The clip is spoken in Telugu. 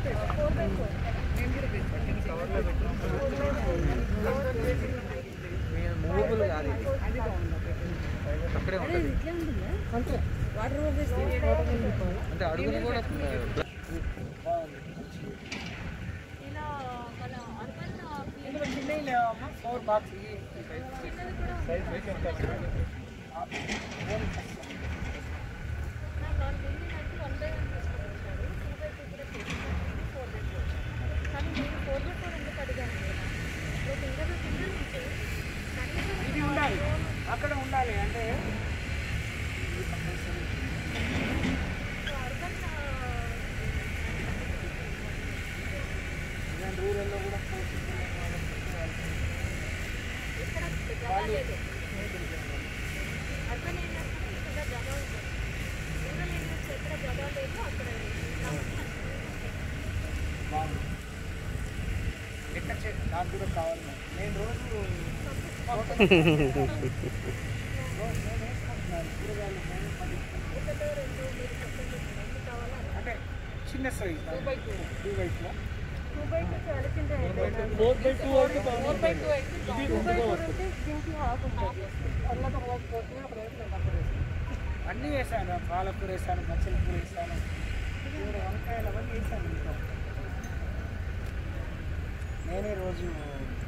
మూవబుల్ కాదు ఇది అక్కడే ఉంటుంది అంటే అడుగులు కూడా ఇలా మన అర్బన్ ఇందులో చిన్నవి లేవమ్మా ఫోర్ బాక్స్ నాలుగు బిల్డింగ్ అంటే వన్ బై వన్ తీసుకొచ్చారు టూ బై టూ కూడా తీసుకొచ్చారు ఫోర్ బై ఫోర్ కానీ నేను ఫోర్ బై ఫోర్ ఎందుకు అడిగాను కదా రేపు ఇంకా పిల్లలు ఉంటే ఇది ఉండాలి అక్కడ ఉండాలి అంటే అర్బన్ రూరల్లో కూడా ఇక్కడ జగ లేదు అర్బన్ ఏరియాస్ ఇక్కడ జగ ఉంటుంది రూరల్ ఏరియాస్ ఎక్కడ జగ లేదు అక్కడ బాగుంది ఎక్కడ చే- నాకు కూడా కావాలి నేను రోజు రోజు నేను వేసుకుంటున్నాను కూరగాయలు నేను పండించుకుంటున్నాను. ఒకటో రెండు మీరు చెప్పండి ఎన్ని కావాలో అంటే చిన్న size two by two two by two two by two చేయాల్సిందే ఫోర్ బై టూ అయితే ఫోర్ బై టూ అయితే టూ బై ఫోర్ అంటే దీనికి హాఫ్ ఉంటుంది అన్నీ వేసాను పాలకూర వేసాను మచ్చల కూర వేసాను కూర వంకాయలు అవన్నీ వేసాను ఇంట్లో నేనే రోజు